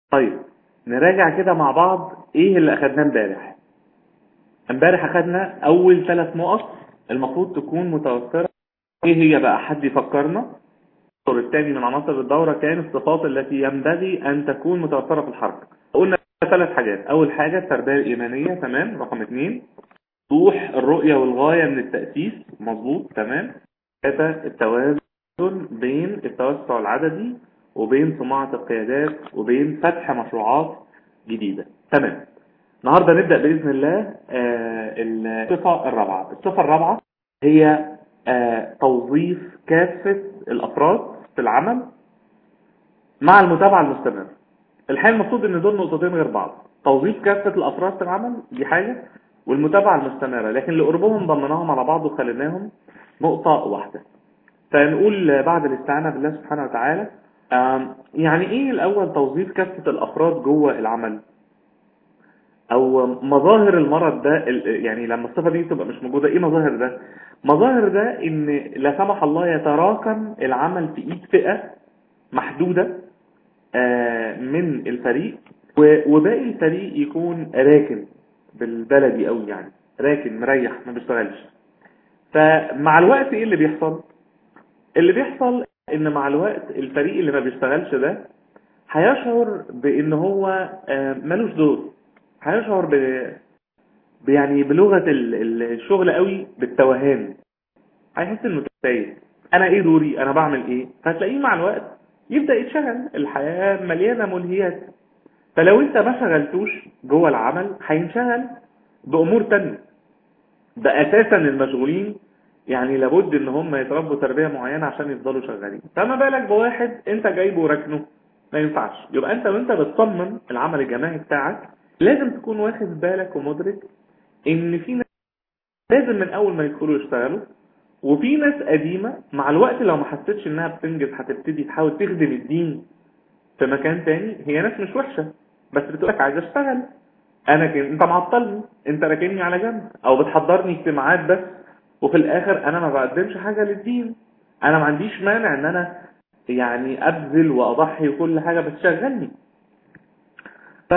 طيب نراجع كده مع بعض ايه اللي اخدناه امبارح امبارح اخدنا اول ثلاث نقط المفروض تكون متوفرة ايه هي بقى حد يفكرنا العنصر الثاني من عناصر الدورة كان الصفات التي ينبغي ان تكون متوفرة في الحركة قلنا ثلاث حاجات اول حاجة التربية الايمانية تمام رقم اثنين وضوح الرؤية والغاية من التأسيس مظبوط تمام ثلاثة التوازن بين التوسع العددي وبين صناعة القيادات وبين فتح مشروعات جديدة تمام النهاردة نبدأ بإذن الله آه الصفة الرابعة الصفة الرابعة هي آه توظيف كافة الأفراد في العمل مع المتابعة المستمرة الحقيقة المفروض ان دول نقطتين غير بعض توظيف كافة الأفراد في العمل دي حاجة والمتابعة المستمرة لكن لقربهم ضمناهم على بعض وخليناهم نقطة واحدة فنقول بعد الاستعانة بالله سبحانه وتعالى يعني ايه الاول توظيف كافة الافراد جوه العمل او مظاهر المرض ده يعني لما الصفة دي تبقى مش موجودة ايه مظاهر ده مظاهر ده ان لا سمح الله يتراكم العمل في ايد فئة محدودة من الفريق وباقي الفريق يكون راكن بالبلدي قوي يعني راكن مريح ما بيشتغلش فمع الوقت ايه اللي بيحصل اللي بيحصل ان مع الوقت الفريق اللي ما بيشتغلش ده هيشعر بان هو ملوش دور هيشعر ب يعني بلغة الشغل قوي بالتوهان هيحس انه تايه انا ايه دوري انا بعمل ايه فهتلاقيه مع الوقت يبدأ يتشغل الحياة مليانة ملهيات فلو انت ما شغلتوش جوه العمل هينشغل بامور تانية ده اساسا المشغولين يعني لابد ان هم يتربوا تربية معينة عشان يفضلوا شغالين فما بالك بواحد انت جايبه وركنه ما ينفعش يبقى انت وانت بتصمم العمل الجماعي بتاعك لازم تكون واخد بالك ومدرك ان في ناس لازم من اول ما يدخلوا يشتغلوا وفي ناس قديمة مع الوقت لو ما حسيتش انها بتنجز هتبتدي تحاول تخدم الدين في مكان تاني هي ناس مش وحشة بس بتقولك عايز اشتغل انا كن... انت معطلني انت راكني على جنب او بتحضرني اجتماعات بس وفي الاخر انا ما بقدمش حاجة للدين انا ما عنديش مانع ان انا يعني ابذل واضحي وكل حاجة بس شغلني ف...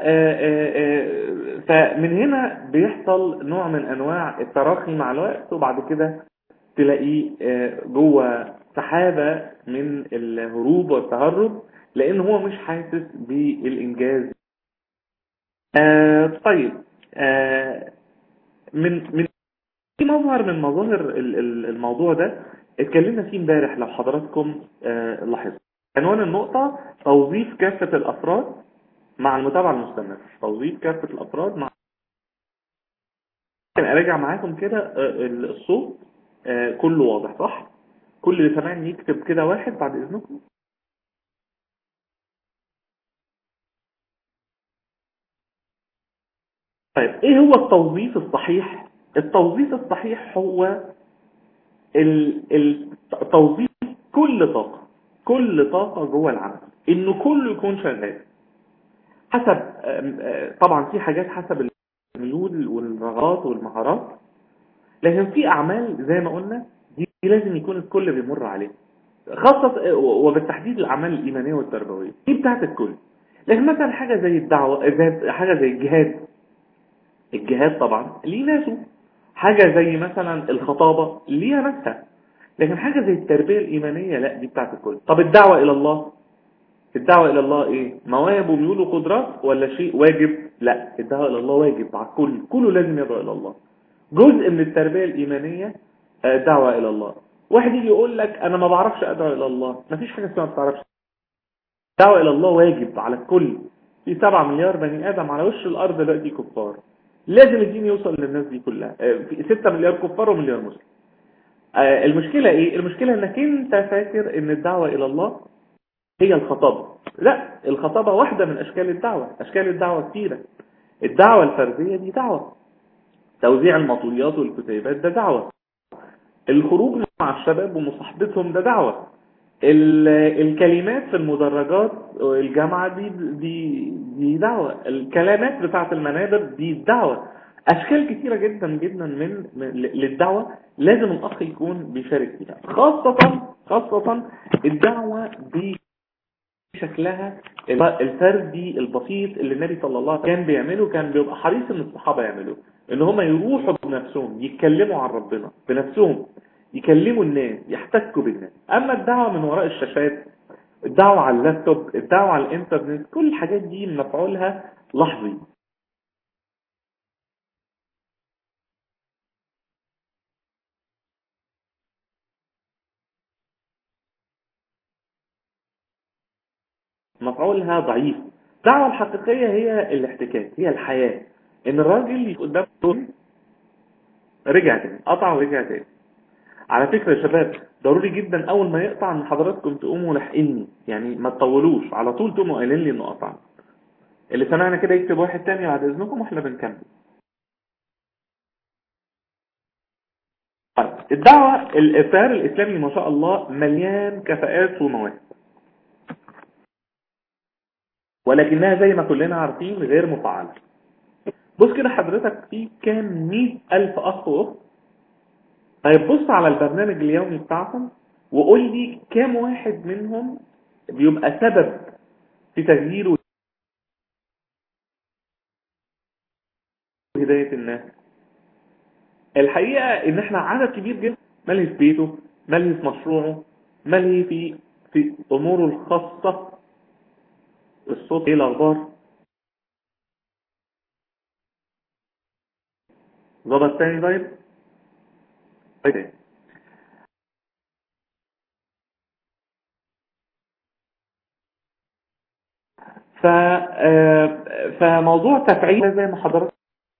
فمن هنا بيحصل نوع من انواع التراخي مع الوقت وبعد كده تلاقيه جوه سحابة من الهروب والتهرب لان هو مش حاسس بالانجاز آه طيب آه من من في مظهر من مظاهر الموضوع ده اتكلمنا فيه امبارح لو حضراتكم آه لاحظوا عنوان النقطة توظيف كافة الافراد مع المتابعة المستمرة توظيف كافة الافراد مع ممكن اراجع معاكم كده الصوت كله واضح صح كل اللي سامعني يكتب كده واحد بعد اذنكم طيب ايه هو التوظيف الصحيح التوظيف الصحيح هو التوظيف كل طاقة كل طاقة جوه العمل انه كله يكون شغال حسب طبعا في حاجات حسب الميول والرغبات والمهارات لكن في اعمال زي ما قلنا دي لازم يكون الكل بيمر عليها خاصة وبالتحديد الاعمال الايمانية والتربوية دي بتاعت الكل لكن مثلا حاجة زي الدعوة زي حاجة زي الجهاد الجهاد طبعا ليه ناسه حاجة زي مثلا الخطابة ليها ناسها لكن حاجة زي التربية الإيمانية لا دي بتاعت الكل طب الدعوة إلى الله الدعوة إلى الله إيه مواهب وميول وقدرات ولا شيء واجب لا الدعوة إلى الله واجب على الكل كله لازم يدعو إلى الله جزء من التربية الإيمانية دعوة إلى الله واحد يجي يقول لك أنا ما بعرفش أدعو إلى الله ما فيش حاجة اسمها ما بتعرفش دعوة إلى الله واجب على الكل في 7 مليار بني آدم على وش الأرض دلوقتي كفار لازم الدين يوصل للناس دي كلها في 6 مليار كفار ومليار مسلم المشكلة ايه المشكلة انك انت فاكر ان الدعوة الى الله هي الخطابة لا الخطابة واحدة من اشكال الدعوة اشكال الدعوة كثيرة الدعوة الفردية دي دعوة توزيع المطويات والكتيبات ده دعوة الخروج مع الشباب ومصاحبتهم ده دعوة الكلمات في المدرجات والجامعة دي دي دي دعوة الكلمات بتاعة المنابر دي دعوة اشكال كتيرة جدا جدا من للدعوة لازم الاخ يكون بيشارك فيها خاصة خاصة الدعوة شكلها الفردي البسيط اللي النبي صلى الله عليه وسلم كان بيعمله كان بيبقى حريص ان الصحابة يعملوه ان هم يروحوا بنفسهم يتكلموا عن ربنا بنفسهم يكلموا الناس يحتكوا بالناس اما الدعوة من وراء الشاشات الدعوة على اللابتوب الدعوة على الانترنت كل الحاجات دي مفعولها لحظي مفعولها ضعيف الدعوة الحقيقية هي الاحتكاك هي الحياة ان الراجل قدام طول رجع تاني قطع ورجع تاني على فكرة يا شباب ضروري جدا اول ما يقطع ان حضراتكم تقوموا لاحقيني يعني ما تطولوش على طول تقوموا قايلين لي انه قطع اللي سمعنا كده يكتب واحد تاني بعد اذنكم واحنا بنكمل طيب الدعوة الإثار الإسلامي ما شاء الله مليان كفاءات ومواهب ولكنها زي ما كلنا عارفين غير مفعلة بص كده حضرتك في كام مئة ألف أخ وأخت طيب بص على البرنامج اليومي بتاعهم وقول لي كام واحد منهم بيبقى سبب في تغيير هداية الناس الحقيقة ان احنا عدد كبير جدا ملهي في بيته ملهي في مشروعه ملهي في في اموره الخاصة الصوت ايه الاخبار ظبط تاني طيب طيب ف فموضوع تفعيل زي ما حضراتكم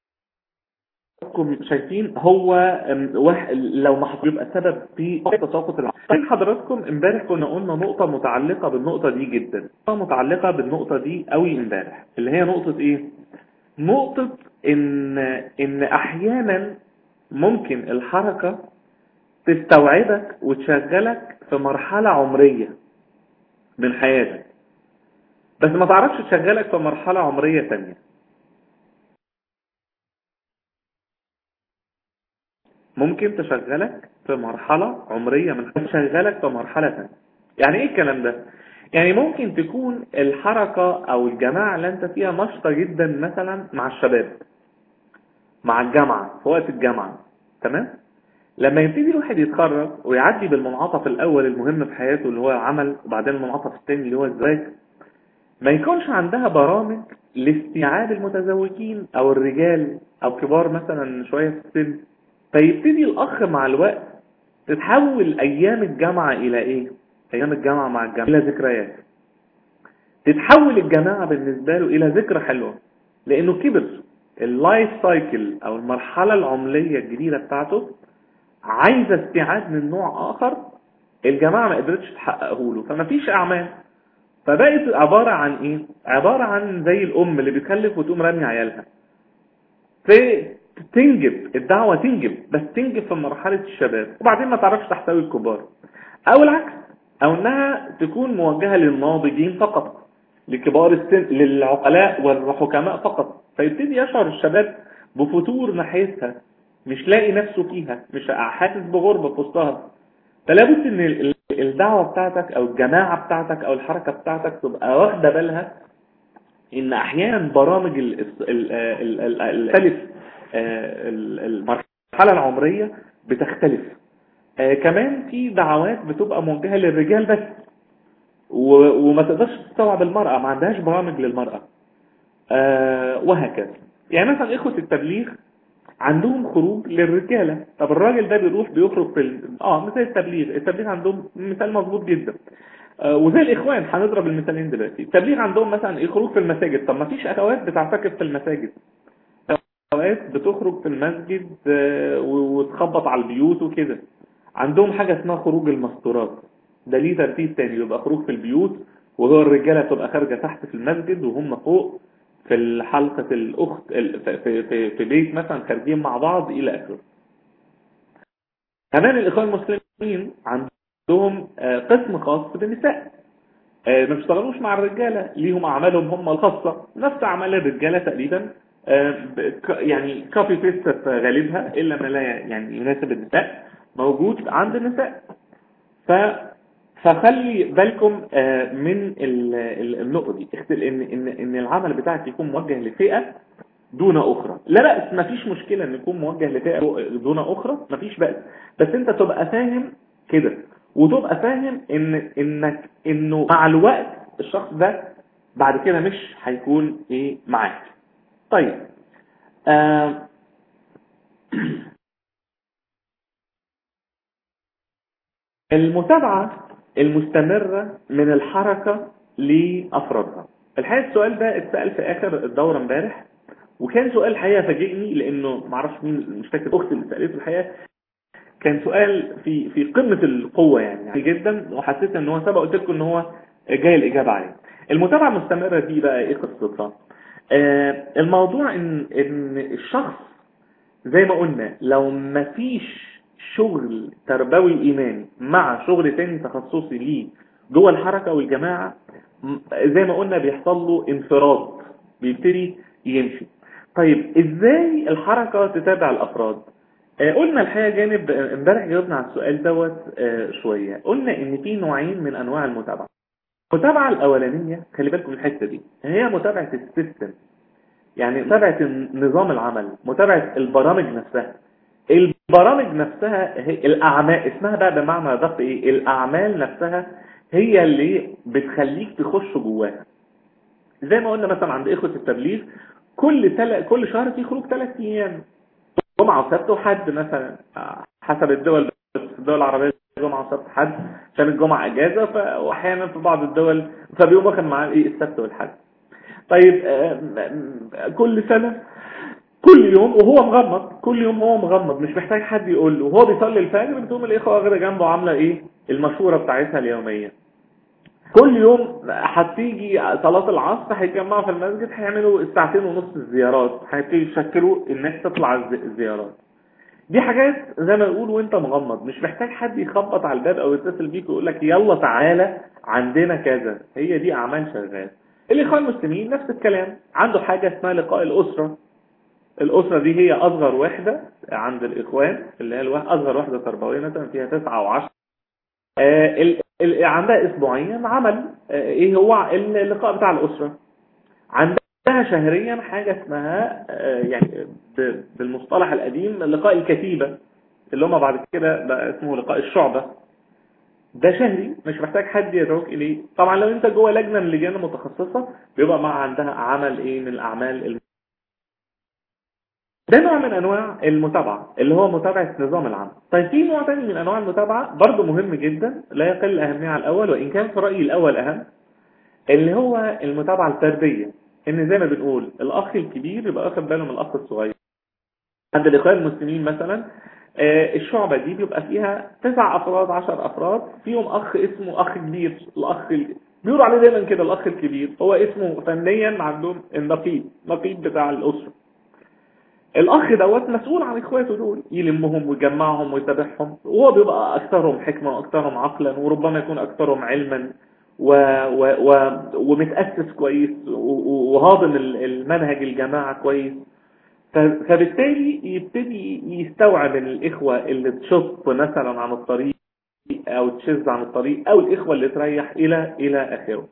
شايفين هو لو ما يبقى سبب في تساقط العقل حضراتكم امبارح كنا قلنا نقطة متعلقة بالنقطة دي جدا نقطة متعلقة بالنقطة دي قوي امبارح اللي هي نقطة ايه نقطة ان ان احيانا ممكن الحركة تستوعبك وتشغلك في مرحلة عمرية من حياتك بس ما تعرفش تشغلك في مرحلة عمرية تانية ممكن تشغلك في مرحلة عمرية من تشغلك في مرحلة ثانية يعني ايه الكلام ده يعني ممكن تكون الحركة او الجماعة اللي انت فيها نشطة جدا مثلا مع الشباب مع الجامعة في وقت الجامعة تمام لما يبتدي الواحد يتخرج ويعدي بالمنعطف الاول المهم في حياته اللي هو العمل وبعدين المنعطف الثاني اللي هو الزواج ما يكونش عندها برامج لاستيعاب المتزوجين او الرجال او كبار مثلا شوية في السن فيبتدي الأخ مع الوقت تتحول أيام الجامعة إلى إيه؟ أيام الجامعة مع الجامعة إلى ذكريات تتحول الجماعة بالنسبة له إلى ذكرى حلوة لأنه كبر اللايف سايكل أو المرحلة العملية الجديدة بتاعته عايزة استيعاب من نوع آخر الجماعة ما قدرتش تحققه له فما فيش أعمال فبقت عبارة عن إيه؟ عبارة عن زي الأم اللي بتخلف وتقوم رامي عيالها في تنجب الدعوة تنجب بس تنجب في مرحلة الشباب وبعدين ما تعرفش تحتوي الكبار او العكس او انها تكون موجهة للناضجين فقط لكبار السن للعقلاء والحكماء فقط فيبتدي يشعر الشباب بفتور ناحيتها مش لاقي نفسه فيها مش حاسس بغربة في وسطها فلا بد ان الدعوة بتاعتك او الجماعة بتاعتك او الحركة بتاعتك تبقى واخدة بالها ان احيانا برامج الثالث المرحلة العمرية بتختلف كمان في دعوات بتبقى موجهة للرجال بس وما تقدرش تستوعب المرأة ما عندهاش برامج للمرأة وهكذا يعني مثلا إخوة التبليغ عندهم خروج للرجالة طب الراجل ده بيروح بيخرج في ال... اه مثل التبليغ التبليغ عندهم مثال مظبوط جدا وزي الإخوان هنضرب المثالين دلوقتي التبليغ عندهم مثلا خروج في المساجد طب ما فيش أخوات بتعتكف في المساجد اوقات بتخرج في المسجد وتخبط على البيوت وكده عندهم حاجة اسمها خروج المستورات ده ليه ترتيب تاني يبقى خروج في البيوت وهو الرجالة تبقى خارجة تحت في المسجد وهم فوق في حلقة الأخت في, في, في بيت مثلا خارجين مع بعض إلى آخره كمان الإخوان المسلمين عندهم قسم خاص بالنساء ما بيشتغلوش مع الرجالة ليهم أعمالهم هم الخاصة نفس أعمال الرجالة تقريبا يعني كوبي بيست في غالبها إلا ما لا يعني يناسب النساء موجود عند النساء ف فخلي بالكم آه، من ال- ال- النقطة دي اختل ان ان ان العمل بتاعك يكون موجه لفئة دون اخرى لا بأس مفيش مشكلة ان يكون موجه لفئة دون اخرى مفيش بأس بس انت تبقى فاهم كده وتبقى فاهم ان انك انه مع الوقت الشخص ده بعد كده مش هيكون ايه معاك طيب آه المتابعة المستمرة من الحركة لأفرادها الحقيقة السؤال ده اتسأل في آخر الدورة امبارح وكان سؤال حقيقة فاجئني لأنه معرفش مين مش فاكر أختي اللي سألته الحقيقة كان سؤال في في قمة القوة يعني, يعني جدا وحسيت ان هو سبق قلت لكم ان هو جاي الإجابة عليه المتابعة المستمرة دي بقى ايه قصتها آه الموضوع ان ان الشخص زي ما قلنا لو مفيش شغل تربوي ايماني مع شغل تاني تخصصي ليه جوه الحركة والجماعة م- زي ما قلنا بيحصل له انفراد بيبتدي يمشي طيب ازاي الحركة تتابع الافراد آه، قلنا الحقيقة جانب آه، امبارح جاوبنا على السؤال دوت آه، شوية قلنا ان في نوعين من انواع المتابعة المتابعة الاولانية خلي بالكم من الحتة دي هي متابعة السيستم يعني متابعة نظام العمل متابعة البرامج نفسها البرامج نفسها هي الأعمال اسمها بقى بمعنى ضغط إيه الأعمال نفسها هي اللي بتخليك تخش جواها زي ما قلنا مثلا عند إخوة التبليغ كل تل... كل شهر في خروج ثلاث أيام جمعة وسبت وحد مثلا آه، حسب الدول بس في الدول العربية جمعة وسبت حد عشان الجمعة اجازة ف... واحيانا في بعض الدول فبيقوم واخد معاه ايه السبت والحد طيب آه، م- م- كل سنة كل يوم وهو مغمض كل يوم هو مغمض مش محتاج حد يقول له وهو بيصلي الفجر بتقوم الاخوه واخده جنبه عامله ايه المشوره بتاعتها اليوميه كل يوم هتيجي صلاة العصر هيتجمعوا في المسجد هيعملوا الساعتين ونص الزيارات هيبتدوا يشكلوا الناس تطلع الز- الزيارات دي حاجات زي ما نقول وانت مغمض مش محتاج حد يخبط على الباب او يتصل بيك ويقول لك يلا تعالى عندنا كذا هي دي اعمال شغال الاخوان المسلمين نفس الكلام عنده حاجة اسمها لقاء الاسرة الاسرة دي هي اصغر وحدة عند الاخوان اللي هي الواحد اصغر وحدة تربوية مثلا فيها تسعة وعشرة آه، ال- ال- عندها اسبوعيا عمل آه، ايه هو اللقاء بتاع الاسرة عندها شهريا حاجة اسمها آه، يعني ب- بالمصطلح القديم لقاء الكتيبة اللي هم بعد كده بقى اسمه لقاء الشعبة ده شهري مش محتاج حد يدعوك اليه طبعا لو انت جوه لجنة من اللجان المتخصصة بيبقى مع عندها عمل ايه من الاعمال الم... ده نوع من انواع المتابعة اللي هو متابعة نظام العمل طيب في نوع تاني من انواع المتابعة برضه مهم جدا لا يقل اهمية على الاول وان كان في رأيي الاول اهم اللي هو المتابعة الفردية ان زي ما بنقول الاخ الكبير يبقى واخد باله من الاخ الصغير عند الاخوان المسلمين مثلا آه، الشعبة دي بيبقى فيها تسع افراد عشر افراد فيهم اخ اسمه اخ كبير الاخ ال... بيقولوا عليه دايما كده الاخ الكبير هو اسمه فنيا عندهم النقيب نقيب بتاع الاسره الاخ دوت مسؤول عن اخواته دول يلمهم ويجمعهم ويتابعهم وهو بيبقى اكثرهم حكمه واكثرهم عقلا وربما يكون اكثرهم علما و... و... و... ومتاسس كويس و... و- وهاضم ال- المنهج الجماعه كويس ف... فبالتالي يبتدي يستوعب ان الاخوه اللي تشط مثلا عن الطريق او تشذ عن الطريق او الاخوه اللي تريح الى الى اخره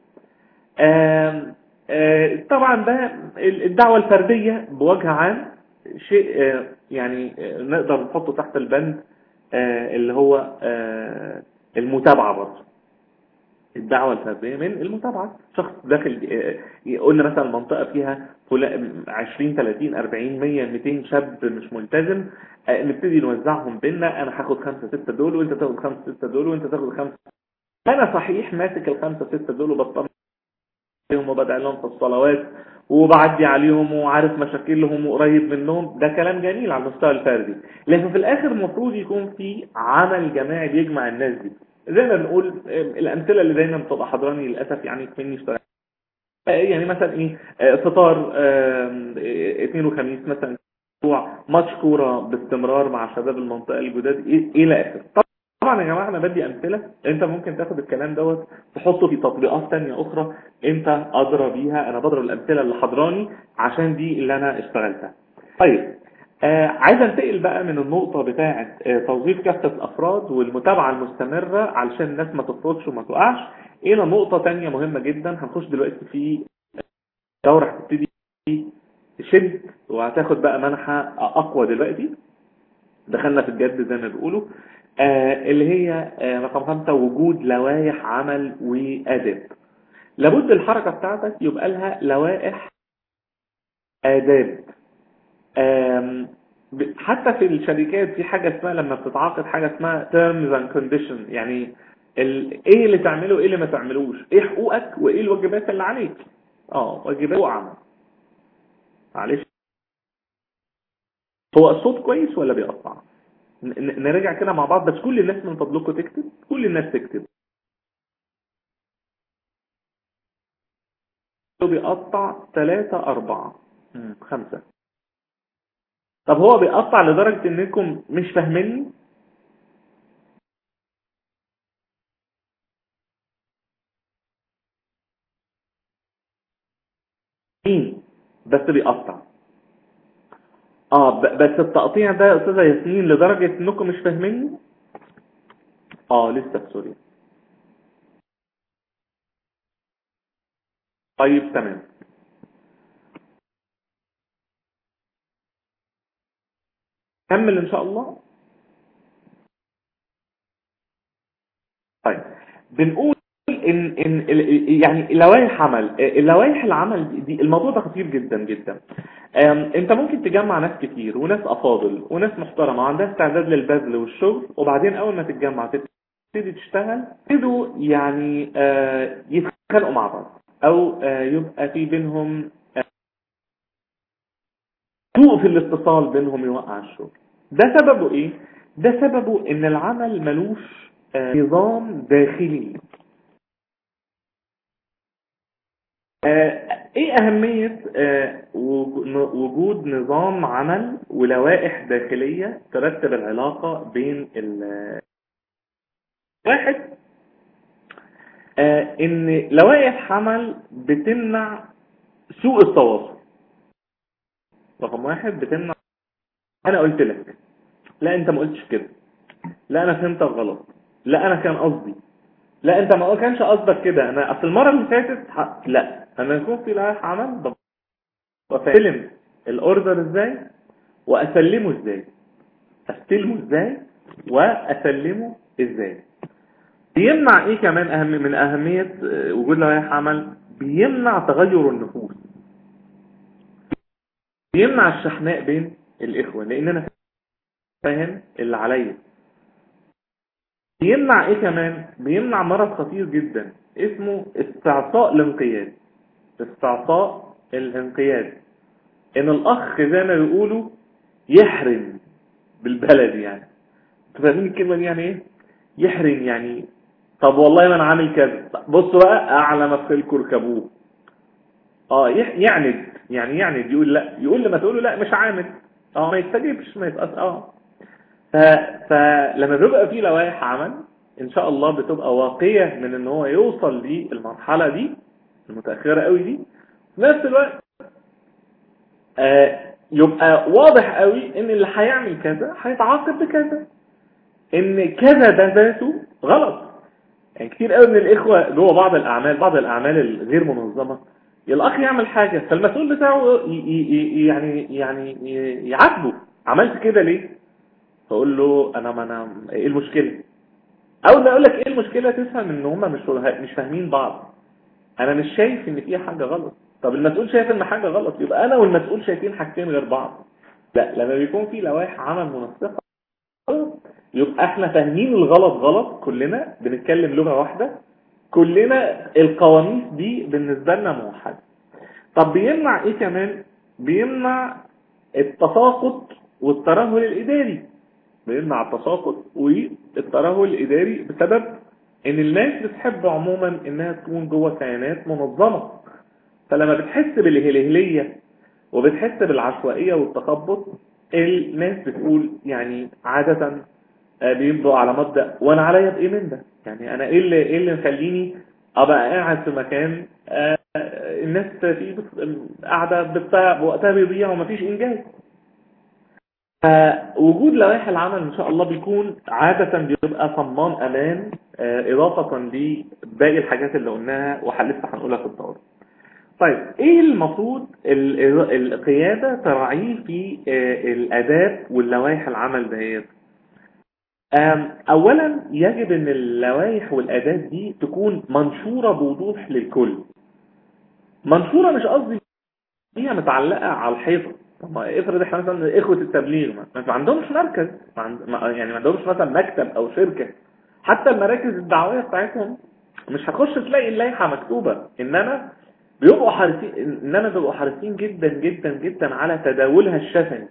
آم، آه، طبعا ده الدعوة الفردية بوجه عام شيء آه، يعني آه، نقدر نحطه تحت البند آه، اللي هو آه، المتابعة برضه الدعوة الفردية من المتابعة شخص داخل آه، قلنا مثلا منطقة فيها فلا- 20 30 40 100 200 شاب مش ملتزم آه، نبتدي نوزعهم بينا انا هاخد خمسة ستة دول وانت تاخد خمسة ستة دول وانت تاخد خمسة انا صحيح ماسك الخمسة ستة دول وبطمن عليهم وبدعي لهم في الصلوات وبعدي عليهم وعارف مشاكلهم وقريب منهم ده كلام جميل على المستوى الفردي لكن في الاخر المفروض يكون في عمل جماعي بيجمع الناس دي زي ما بنقول آم، الامثله اللي دايما بتبقى حضراني للاسف يعني مني اشتغل يعني مثلا ايه آه، فطار آم، آه، اثنين وخميس مثلا اسبوع ماتش كوره باستمرار مع شباب المنطقه الجداد إيه- الى اخره طبعا يا جماعه انا بدي امثله انت ممكن تاخد الكلام دوت تحطه في تطبيقات تانية اخرى انت ادرى بيها انا بضرب الامثله اللي حضراني عشان دي اللي انا اشتغلتها طيب آه عايز انتقل بقى من النقطة بتاعة آه توظيف كافة الافراد والمتابعة المستمرة علشان الناس ما تفرطش وما تقعش الى نقطة تانية مهمة جدا هنخش دلوقتي في دورة هتبتدي تشد وهتاخد بقى منحة اقوى دلوقتي دخلنا في الجد زي ما بيقولوا آه اللي هي آه رقم خمسة وجود لوائح عمل وآداب لابد الحركة بتاعتك يبقى لها لوائح آداب حتى في الشركات في حاجة اسمها لما بتتعاقد حاجة اسمها terms and conditions يعني ال... ايه اللي تعمله ايه اللي ما تعملوش ايه حقوقك وايه الواجبات اللي عليك اه واجبات وعمل معلش هو الصوت كويس ولا بيقطع ن... نرجع كده مع بعض بس كل الناس من فضلكم تكتب كل الناس تكتب بيقطع ثلاثة أربعة خمسة طب هو بيقطع لدرجة انكم مش فاهميني مين بس بيقطع اه بس التقطيع ده يا استاذه ياسمين لدرجة انكم مش فاهميني اه لسه في سوريا طيب تمام كمل ان شاء الله طيب بنقول ان ان يعني لوائح عمل لوائح العمل دي الموضوع ده خطير جدا جدا انت ممكن تجمع ناس كتير وناس افاضل وناس محترمه عندها استعداد للبذل والشغل وبعدين اول ما تتجمع تبتدي تشتغل يبتدوا يعني يتخانقوا مع بعض او يبقى في بينهم سوء في الاتصال بينهم يوقع الشغل ده سببه ايه ده سببه ان العمل ملوش آه نظام داخلي آه ايه اهمية آه وجود نظام عمل ولوائح داخلية ترتب العلاقة بين ال واحد ان لوائح عمل بتمنع سوء التواصل رقم واحد بتمنع انا قلت لك لا انت ما قلتش كده لا انا فهمتك غلط لا انا كان قصدي لا انت ما كانش قصدك كده انا اصل المره اللي فاتت ح... لا انا يكون في لائحه عمل وافلم الاوردر ازاي واسلمه ازاي استلمه ازاي واسلمه ازاي بيمنع ايه كمان اهم من اهميه وجود لائحه عمل بيمنع تغير النفوس بيمنع الشحناء بين الاخوه لان انا فاهم اللي عليا بيمنع ايه كمان بيمنع مرض خطير جدا اسمه استعطاء الانقياد استعطاء الانقياد ان الاخ زي ما بيقولوا يحرم بالبلد يعني فاهمين الكلمه دي يعني ايه يحرم يعني طب والله ما انا عامل كذا بصوا بقى اعلى مدخلكم اركبوه اه يعند يعني يعند يقول لا يقول لما تقول له لا مش عامل اه ما يستجيبش ما يتقص اه ف... فلما بيبقى في لوائح عمل ان شاء الله بتبقى واقية من ان هو يوصل للمرحلة دي المتأخرة قوي دي في نفس الوقت آه يبقى واضح قوي ان اللي هيعمل كذا هيتعاقب بكذا ان كذا ده ذاته غلط يعني كتير قوي من الاخوة جوه بعض الاعمال بعض الاعمال الغير منظمة الاخ يعمل حاجة فالمسؤول بتاعه يعني يعني يعاتبه عملت كده ليه فاقول له انا ما انا ايه المشكلة اول ما اقول لك ايه المشكلة تفهم ان هما مش مش فاهمين بعض انا مش شايف ان في حاجة غلط طب المسؤول شايف ان حاجة غلط يبقى انا والمسؤول شايفين حاجتين غير بعض لا لما بيكون في لوائح عمل منسقة يبقى احنا فاهمين الغلط غلط كلنا بنتكلم لغة واحدة كلنا القوانين دي بالنسبة لنا موحدة طب بيمنع ايه كمان بيمنع التساقط والترهل الاداري بيمنع التساقط والترهل الاداري بسبب ان الناس بتحب عموما انها تكون جوه كيانات منظمة فلما بتحس بالهلهلية وبتحس بالعشوائية والتخبط الناس بتقول يعني عادة بيبقوا على مبدأ وانا عليا بايه من ده يعني انا ايه اللي ايه اللي مخليني ابقى قاعد في مكان آه الناس فيه قاعده وقتها بيضيع ومفيش انجاز فوجود لوائح العمل ان شاء الله بيكون عادة بيبقى صمام امان آه، اضافة لباقي الحاجات اللي قلناها ولسه هنقولها في الدورة طيب ايه المفروض ال- القيادة تراعيه في آه، الاداب واللوائح العمل ديت آم، اولا يجب ان اللوائح والاداب دي تكون منشورة بوضوح للكل منشورة مش قصدي هي متعلقة على الحيطة طب ما افرض احنا مثلا اخوة التبليغ ما ما عندهمش مركز ما عند... ما- يعني ما عندهمش مثلا مكتب او شركة حتى المراكز الدعوية بتاعتهم مش هتخش تلاقي اللائحة مكتوبة انما بيبقوا حريصين انما بيبقوا حريصين جدا جدا جدا على تداولها الشفهي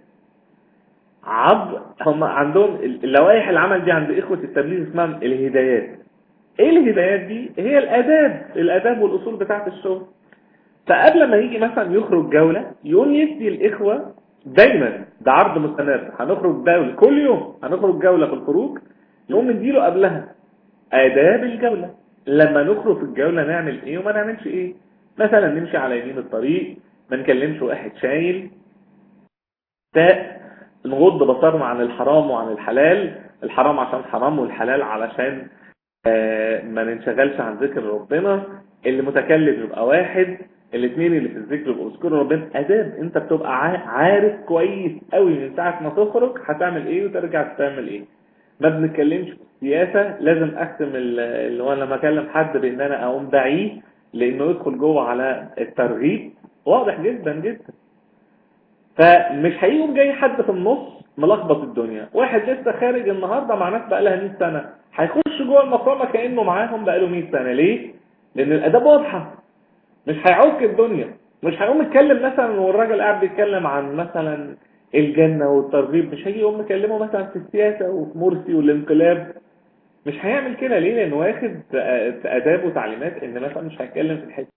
عبر هم عندهم اللوائح العمل دي عند اخوة التبليغ اسمها الهدايات ايه الهدايات دي هي الاداب الاداب والاصول بتاعت الشغل فقبل ما يجي مثلا يخرج جولة يقوم يدي الإخوة دايما ده عرض مستمر هنخرج جولة كل يوم هنخرج جولة في الخروج يقوم يديله قبلها آداب الجولة لما نخرج في الجولة نعمل ايه وما نعملش ايه مثلا نمشي على يمين الطريق ما نكلمش واحد شايل تاء نغض بصرنا عن الحرام وعن الحلال الحرام عشان حرام والحلال علشان آه، ما ننشغلش عن ذكر ربنا اللي متكلم يبقى واحد الاثنين اللي في الذكر يبقوا يذكروا ربنا اداب انت بتبقى عا- عارف كويس قوي من ساعه ما تخرج هتعمل ايه وترجع تعمل ايه ما بنتكلمش في السياسه لازم اختم ال- اللي هو لما اكلم حد بان انا اقوم دعيه لانه يدخل جوه على الترغيب واضح جدا جدا فمش هيقوم جاي حد في النص ملخبط الدنيا واحد لسه خارج النهارده مع ناس بقى لها 100 سنه هيخش جوه المقامه كانه معاهم بقى له 100 سنه ليه لان الاداب واضحه مش هيعك الدنيا مش هيقوم يتكلم مثلا والراجل قاعد بيتكلم عن مثلا الجنه والترغيب مش هيجي يقوم يكلمه مثلا في السياسه وفي مرسي والانقلاب مش هيعمل كده ليه لانه واخد اداب وتعليمات ان مثلا مش هيتكلم في الحته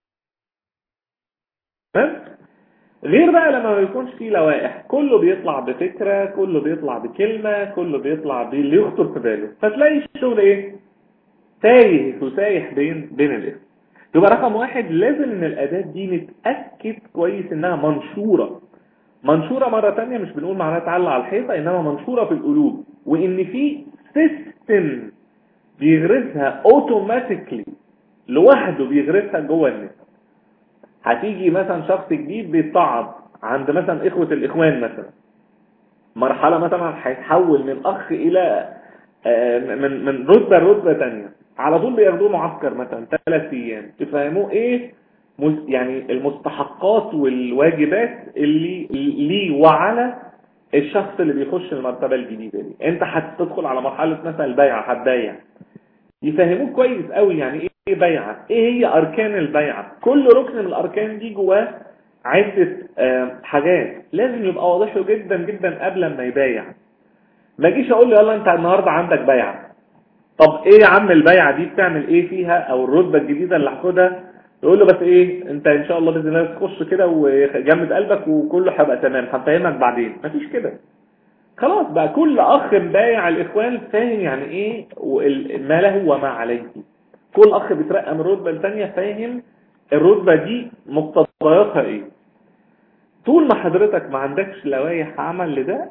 تمام غير بقى لما ما يكونش فيه لوائح كله بيطلع بفكرة كله بيطلع بكلمة كله بيطلع باللي يخطر في باله فتلاقي الشغل ايه تايه وسايح بين بين الاسم يبقى رقم واحد لازم ان الاداة دي نتأكد كويس انها منشورة منشورة مرة تانية مش بنقول معناها تعلق على الحيطة انما منشورة في القلوب وان في سيستم بيغرسها اوتوماتيكلي لوحده بيغرسها جوه الناس هتيجي مثلا شخص جديد بيتصعد عند مثلا اخوة الاخوان مثلا مرحلة مثلا هيتحول من اخ الى آه، من من رتبة لرتبة تانية على طول بياخدوه معسكر مثلا ثلاث ايام تفهموه ايه مس- يعني المستحقات والواجبات اللي ليه وعلى الشخص اللي بيخش المرتبة الجديدة دي انت هتدخل على مرحلة مثلا البيعة هتبايع يفهموك كويس قوي يعني ايه بيعة ايه هي اركان البيعة كل ركن من الاركان دي جواه عدة آه، حاجات لازم يبقى واضح له جدا جدا قبل ما يبايع ما اجيش اقول له يلا انت النهارده عندك بيعة طب ايه يا عم البيعة دي بتعمل ايه فيها او الرتبة الجديدة اللي هاخدها يقول له بس ايه انت ان شاء الله باذن الله تخش كده وجمد قلبك وكله هيبقى تمام هنفهمك بعدين مفيش كده خلاص بقى كل اخ مبايع الاخوان فاهم يعني ايه وال- ما له وما عليه كل اخ بيترقى من رتبه لثانيه فاهم الرتبه دي مقتضياتها ايه طول ما حضرتك ما عندكش لوائح عمل لده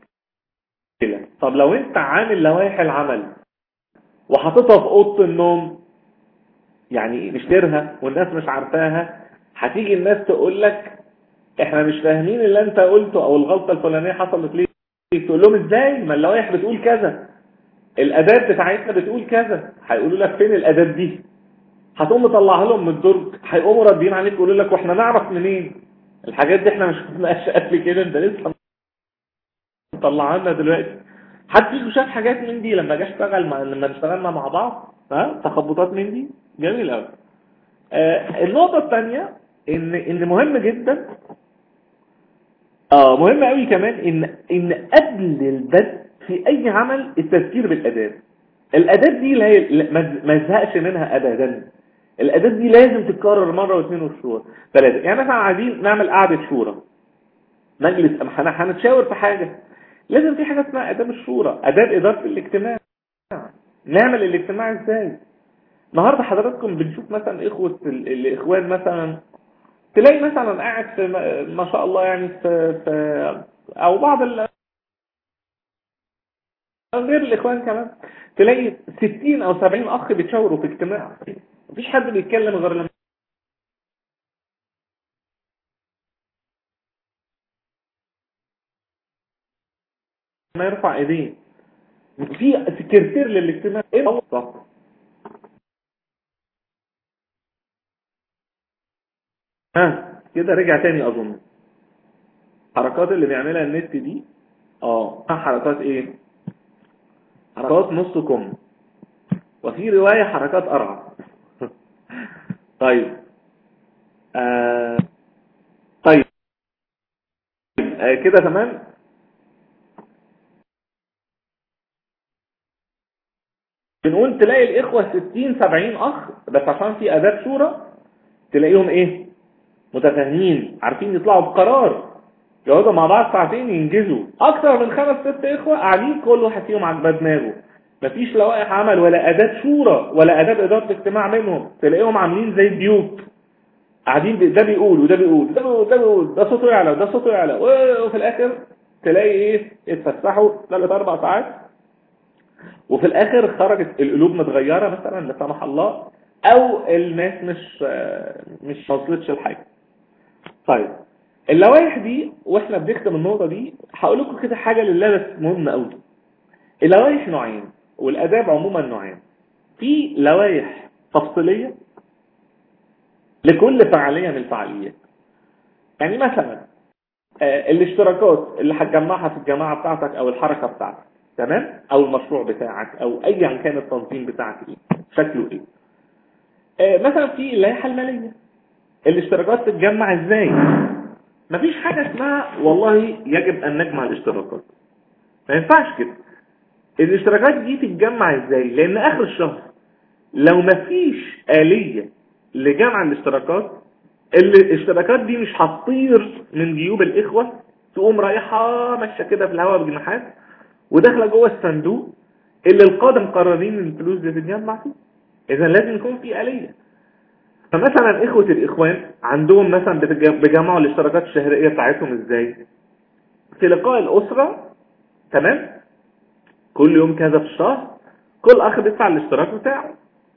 كده طب لو انت عامل لوائح العمل وحاططها في اوضه النوم يعني نشترها والناس مش عارفاها هتيجي الناس تقول لك احنا مش فاهمين اللي انت قلته او الغلطه الفلانيه حصلت ليه تقول لهم ازاي ما اللوائح بتقول كذا الاداب بتاعتنا بتقول كذا هيقولوا لك فين الاداب دي هتقوم مطلعها لهم من الدرج هيقوموا راضيين عليك يقولوا لك واحنا نعرف منين الحاجات دي احنا مش شفناهاش قبل كده انت لسه مطلعها لنا دلوقتي حد فيكم شاف حاجات من دي لما جه اشتغل مع لما اشتغلنا مع بعض ها تخبطات من دي جميل قوي آه النقطه الثانيه ان ان مهم جدا اه مهم قوي كمان ان ان قبل البدء في اي عمل التذكير بالاداب الاداب دي اللي هي ما ما ازهقش منها ابدا الاداب دي لازم تتكرر مره واثنين والشهور ثلاثه يعني مثلا عايزين نعمل قعده شورى مجلس أم- هن- هنتشاور في حاجه لازم في حاجه اسمها اداب الشورى اداب اداره الاجتماع نعمل الاجتماع ازاي النهارده حضراتكم بنشوف مثلا اخوه ال- الاخوان مثلا تلاقي مثلا قاعد في م- ما شاء الله يعني في, في او بعض ال- غير الاخوان كمان تلاقي 60 او 70 اخ بيتشاوروا في اجتماع مفيش حد بيتكلم غير لما ما يرفع ايديه في سكرتير للاجتماع ايه صح ها كده رجع تاني اظن حركات اللي بيعملها النت دي اه حركات ايه حركات نص كم وفي رواية حركات أرعى طيب آه طيب آه كده تمام بنقول تلاقي الإخوة 60 70 أخ بس عشان في أداة شورى تلاقيهم إيه متفاهمين عارفين يطلعوا بقرار يقعدوا مع بعض ساعتين ينجزوا اكتر من خمس ست اخوه قاعدين كل واحد فيهم على دماغه مفيش لوائح عمل ولا اداه شورى ولا اداه اداره اجتماع منهم تلاقيهم عاملين زي الديوك قاعدين ده بيقول وده بيقول ده بيقول ده بيقول ده صوته يعلى وده صوته يعلى وفي الاخر تلاقي ايه اتفسحوا ثلاث اربع ساعات وفي الاخر خرجت القلوب متغيره مثلا لا سمح الله او الناس مش مش وصلتش لحاجه طيب اللوائح دي واحنا بنختم النقطة دي هقول لكم كده حاجة لله بس مهمة قوي اللوائح نوعين والاداب عموما نوعين في لوائح تفصيلية لكل فعالية من الفعاليات يعني مثلا آه الاشتراكات اللي هتجمعها في الجماعة بتاعتك او الحركة بتاعتك تمام او المشروع بتاعك او ايا كان التنظيم بتاعك ايه شكله ايه آه مثلا في اللائحة المالية الاشتراكات تتجمع ازاي مفيش حاجة اسمها والله يجب ان نجمع الاشتراكات ما ينفعش كده الاشتراكات دي تتجمع ازاي لان اخر الشهر لو مفيش آلية لجمع الاشتراكات الاشتراكات دي مش هتطير من جيوب الاخوة تقوم رايحة ماشية كده في الهواء بجناحات وداخلة جوه الصندوق اللي القادة مقررين ان الفلوس دي تتجمع فيه اذا لازم يكون في آلية فمثلا اخوة الاخوان عندهم مثلا بيجمعوا الاشتراكات الشهرية بتاعتهم ازاي في لقاء الاسرة تمام كل يوم كذا في الشهر كل اخ بيدفع الاشتراك بتاعه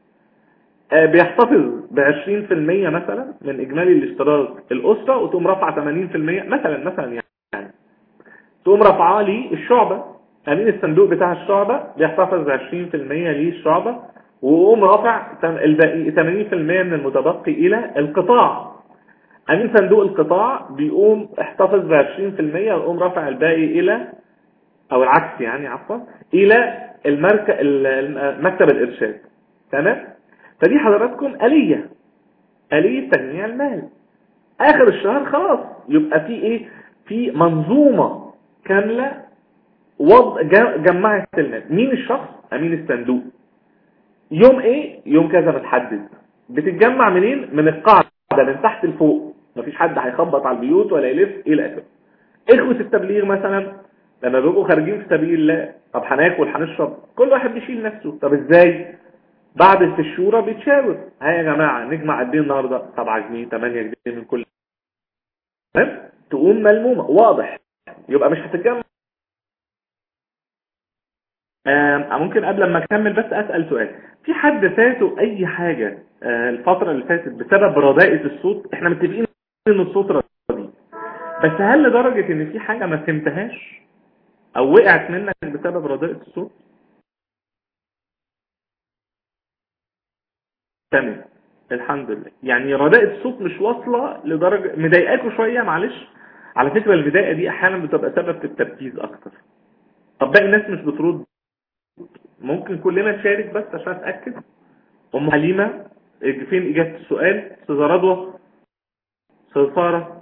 آه بيحتفظ ب 20% مثلا من اجمالي الاشتراك الاسرة وتقوم رافعه 80% مثلا مثلا يعني تقوم رافعاه لي الشعبة امين الصندوق بتاع الشعبة بيحتفظ ب 20% ليه الشعبة وقوم رافع الباقي 80% من المتبقي الى القطاع امين صندوق القطاع بيقوم احتفظ ب 20% ويقوم رافع الباقي الى او العكس يعني عفوا الى المركز مكتب الارشاد تمام فدي حضراتكم آلية آلية تجميع المال اخر الشهر خلاص يبقى في ايه في منظومة كاملة وضع جمعت المال مين الشخص امين الصندوق يوم ايه يوم كذا متحدد بتتجمع منين من القاعدة من تحت لفوق مفيش حد هيخبط على البيوت ولا يلف الى اخره اخوة التبليغ مثلا لما بيبقوا خارجين في سبيل الله طب هناكل هنشرب كل واحد بيشيل نفسه طب ازاي بعد في الشورى بيتشاور ها يا جماعة نجمع قد ايه النهارده 7 جنيه 8 جنيه من كل تمام تقوم ملمومة واضح يبقى مش هتتجمع ممكن قبل ما اكمل بس اسال سؤال في حد فاته اي حاجة الفترة اللي فاتت بسبب رداءة الصوت احنا متفقين ان الصوت رديء بس هل لدرجة ان في حاجة ما فهمتهاش او وقعت منك بسبب رداءة الصوت تمام الحمد لله يعني رداءة الصوت مش واصلة لدرجة مضايقاكوا شوية معلش على فكرة المضايقة دي احيانا بتبقى سبب في التركيز اكتر طب باقي الناس مش بترد ممكن كلنا نشارك بس عشان اتاكد ام حليمه فين اجابه السؤال استاذه رضوى استاذه ساره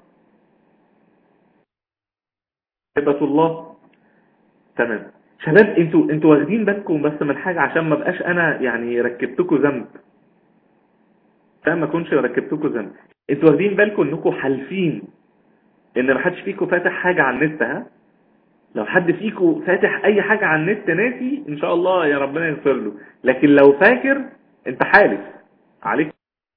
هبه الله تمام شباب انتوا انتوا واخدين بالكم بس من حاجه عشان ما بقاش انا يعني ركبتكم ذنب فاهم ما اكونش ركبتكم ذنب انتوا واخدين بالكم انكم حالفين ان ما حدش فيكم فاتح حاجه على النت ها لو حد فيكم فاتح اي حاجة على النت ناسي ان شاء الله يا ربنا يغفر له لكن لو فاكر انت حالف عليك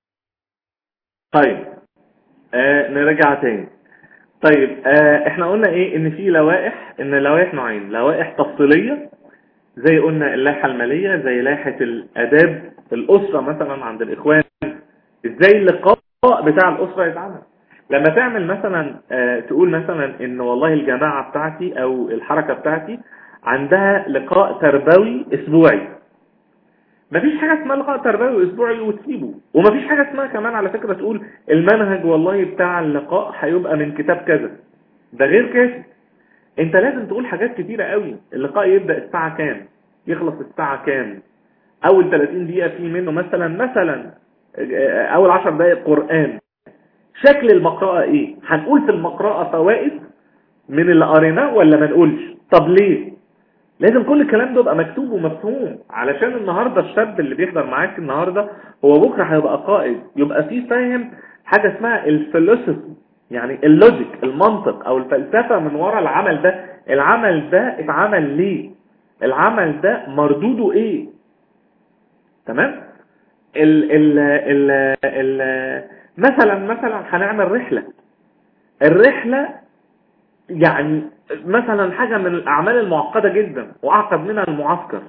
طيب آه نرجع تاني طيب آه احنا قلنا ايه ان في لوائح ان اللوائح نوعين لوائح تفصيلية زي قلنا اللائحة المالية زي لائحة الاداب الاسرة مثلا عند الاخوان ازاي اللقاء بتاع الاسرة يتعمل لما تعمل مثلا آه، تقول مثلا ان والله الجماعة بتاعتي او الحركة بتاعتي عندها لقاء تربوي اسبوعي مفيش حاجة اسمها لقاء تربوي اسبوعي وتسيبه ومفيش حاجة اسمها كمان على فكرة تقول المنهج والله بتاع اللقاء هيبقى من كتاب كذا ده غير كده انت لازم تقول حاجات كتيرة قوي اللقاء يبدأ الساعة كام يخلص الساعة كام اول 30 دقيقة فيه منه مثلا مثلا آه، اول 10 دقائق قرآن شكل المقرأة ايه هنقول في المقرأة فوائد من اللي قريناه ولا ما نقولش طب ليه لازم كل الكلام ده يبقى مكتوب ومفهوم علشان النهاردة الشاب اللي بيحضر معاك النهاردة هو بكرة هيبقى قائد يبقى فيه فاهم حاجة اسمها الفلسفي يعني اللوجيك المنطق او الفلسفة من وراء العمل ده العمل ده اتعمل ليه العمل ده مردوده ايه تمام ال ال ال ال مثلا مثلا هنعمل رحلة الرحلة يعني مثلا حاجة من الأعمال المعقدة جدا وأعقد منها المعسكر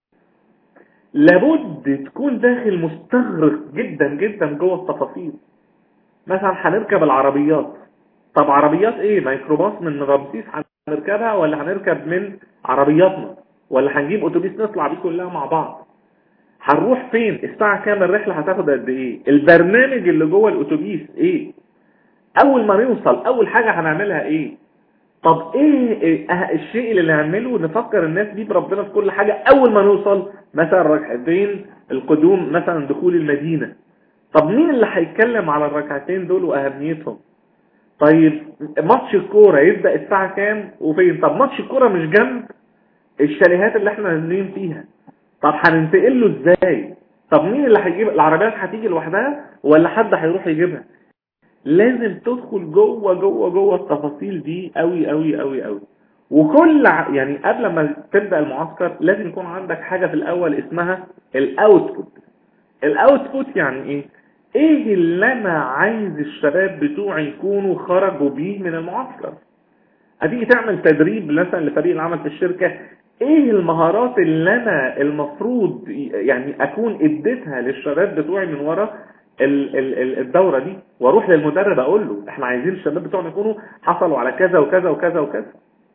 لابد تكون داخل مستغرق جدا جدا جوه التفاصيل مثلا هنركب العربيات طب عربيات ايه ميكروباص من رمسيس هنركبها ولا هنركب من عربياتنا ولا هنجيب اتوبيس نطلع بيه كلها مع بعض هنروح فين الساعة كام الرحلة هتاخد قد ايه البرنامج اللي جوه الاتوبيس ايه اول ما نوصل اول حاجة هنعملها ايه طب ايه إيه اه الشيء اللي نعمله نفكر الناس دي بربنا في كل حاجة اول ما نوصل مثلا ركعتين القدوم مثلا دخول المدينة طب مين اللي هيتكلم على الركعتين دول واهميتهم طيب ماتش الكورة يبدأ الساعة كام وفين طب ماتش الكورة مش جنب الشاليهات اللي احنا نازلين فيها طب هننتقل له ازاي طب مين اللي هيجيب العربيات هتيجي لوحدها ولا حد هيروح يجيبها لازم تدخل جوه جوه جوه التفاصيل دي قوي قوي قوي قوي وكل ع- يعني قبل ما تبدأ المعسكر لازم يكون عندك حاجة في الاول اسمها الاوتبوت الاوتبوت يعني ايه ايه اللي انا عايز الشباب بتوعي يكونوا خرجوا بيه من المعسكر هتيجي تعمل تدريب مثلا لفريق العمل في الشركة ايه المهارات اللي انا المفروض يعني اكون اديتها للشباب بتوعي من ورا ال- ال- ال- الدورة دي واروح للمدرب اقول له احنا عايزين الشباب بتوعنا يكونوا حصلوا على كذا وكذا وكذا وكذا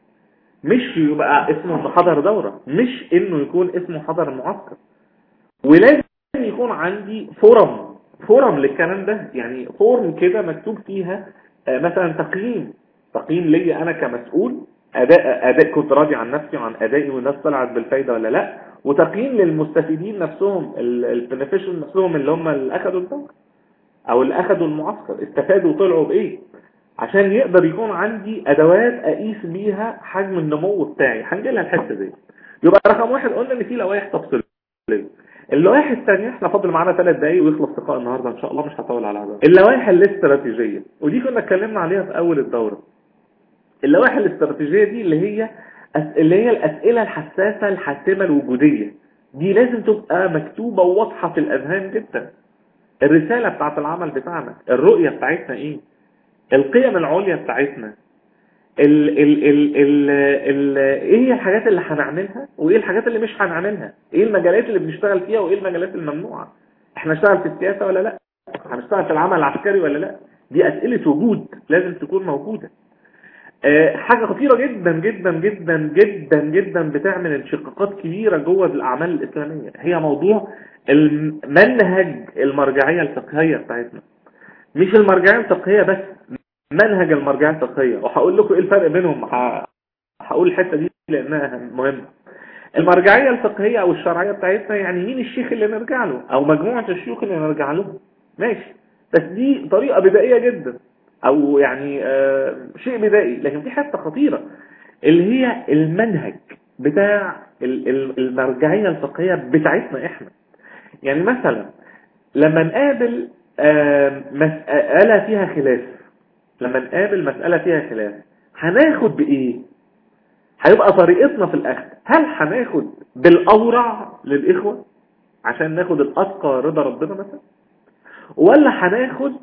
مش يبقى اسمه إنه حضر دورة مش انه يكون اسمه حضر معسكر ولازم يكون عندي فورم فورم للكلام ده يعني فورم كده مكتوب فيها آه، مثلا تقييم تقييم ليا انا كمسؤول اداء اداء كنت راضي عن نفسي وعن ادائي والناس طلعت بالفايده ولا لا وتقييم للمستفيدين نفسهم البنفيشن نفسهم اللي هم اللي اخذوا الدورة او اللي اخذوا المعسكر استفادوا وطلعوا بايه عشان يقدر يكون عندي ادوات اقيس بيها حجم النمو بتاعي هنجي لها الحته دي يبقى رقم واحد قلنا ان في لوائح تفصيليه اللوائح الثانيه احنا فاضل معانا ثلاث دقايق ويخلص لقاء النهارده ان شاء الله مش هطول على هذا اللوائح الاستراتيجيه ودي كنا اتكلمنا عليها في اول الدوره اللوائح الاستراتيجيه دي اللي هي أس- اللي هي الاسئله الحساسه الحاسمه الوجوديه دي لازم تبقى مكتوبه وواضحه في الاذهان جدا الرساله بتاعت العمل بتاعنا الرؤيه بتاعتنا ايه القيم العليا بتاعتنا ال ال ال ال ال ايه هي الحاجات اللي هنعملها وايه الحاجات اللي مش هنعملها ايه المجالات اللي بنشتغل فيها وايه المجالات الممنوعة احنا نشتغل في السياسة ولا لا هنشتغل في العمل العسكري ولا لا دي اسئلة وجود لازم تكون موجودة آه، حاجة خطيرة جدا جدا جدا جدا جدا بتعمل انشقاقات كبيرة جوه الأعمال الإسلامية هي موضوع المنهج المرجعية الفقهية بتاعتنا مش المرجعية الفقهية بس منهج المرجعية الفقهية وهقول لكم ايه الفرق بينهم ه- هقول الحتة دي لأنها مهمة المرجعية الفقهية أو الشرعية بتاعتنا يعني مين الشيخ اللي نرجع له أو مجموعة الشيوخ اللي نرجع لهم ماشي بس دي طريقة بدائية جدا أو يعني آه، شيء بدائي لكن في حتة خطيرة اللي هي المنهج بتاع ال- ال- المرجعية الفقهية بتاعتنا احنا يعني مثلا لما نقابل آه، مسألة فيها خلاف لما نقابل مسألة فيها خلاف هناخد بإيه هيبقى طريقتنا في الأخذ هل هناخد بالأورع للإخوة عشان ناخد الأتقى رضا ربنا مثلا ولا هناخد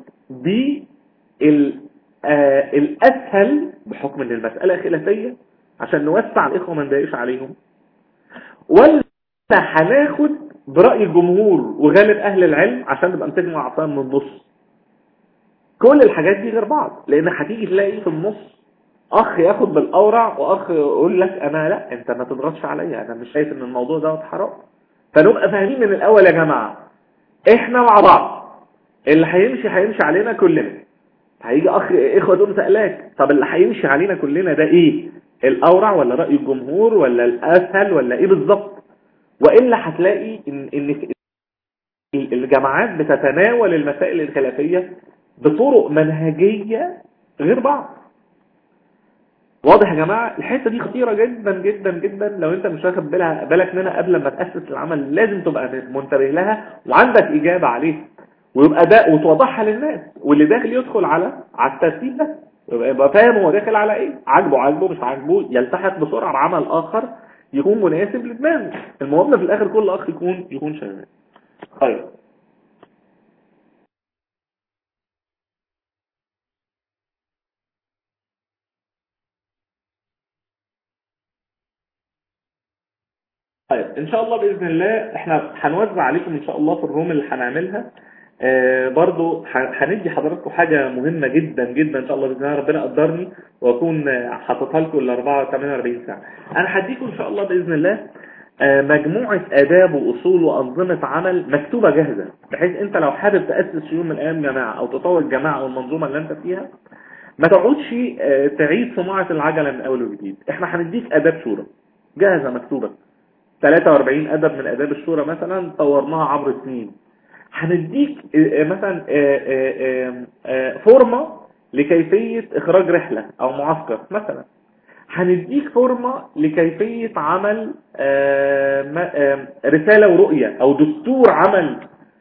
بال آه، الأسهل بحكم ان المسألة خلافية عشان نوسع الإخوة ما نضايقش عليهم ولا هناخد برأي الجمهور وغالب اهل العلم عشان نبقى مسكنا عصايه من النص كل الحاجات دي غير بعض لان هتيجي تلاقي في النص اخ ياخد بالاورع واخ يقول لك انا لا انت ما تضغطش عليا انا مش شايف ان الموضوع ده حرام فنبقى فاهمين من الاول يا جماعه احنا مع بعض اللي هيمشي هيمشي علينا كلنا هيجي اخ اخوه تقول سألاك طب اللي هيمشي علينا كلنا ده ايه الاورع ولا رأي الجمهور ولا الاسهل ولا ايه بالظبط والا هتلاقي ان ان الجماعات بتتناول المسائل الخلافيه بطرق منهجيه غير بعض واضح يا جماعة الحتة دي خطيرة جدا جدا جدا لو انت مش واخد بالك منها قبل ما تأسس العمل لازم تبقى منتبه لها وعندك إجابة عليها ويبقى ده وتوضحها للناس واللي داخل يدخل على على الترتيب ده يبقى فاهم هو داخل على ايه عاجبه عاجبه مش عاجبه يلتحق بسرعة بعمل آخر يكون مناسب لدماغه المهم في الآخر كل أخ يكون يكون شغال طيب طيب ان شاء الله باذن الله احنا هنوزع عليكم ان شاء الله في الروم اللي هنعملها آه برضو هندي حضراتكم حاجة مهمة جدا جدا ان شاء الله باذن الله ربنا قدرني واكون حاططها لكم ال 48 ساعة انا هديكم ان شاء الله باذن الله آه مجموعة اداب واصول وانظمة عمل مكتوبة جاهزة بحيث انت لو حابب تأسس في يوم من الايام جماعة او تطور الجماعة او المنظومة اللي انت فيها ما تقعدش آه تعيد صناعة العجلة من اول وجديد احنا هنديك اداب شورى جاهزة مكتوبة 43 أدب من أداب الشورى مثلا طورناها عبر السنين هنديك مثلا فورمة لكيفية إخراج رحلة أو معسكر مثلا هنديك فورمة لكيفية عمل رسالة ورؤية أو دستور عمل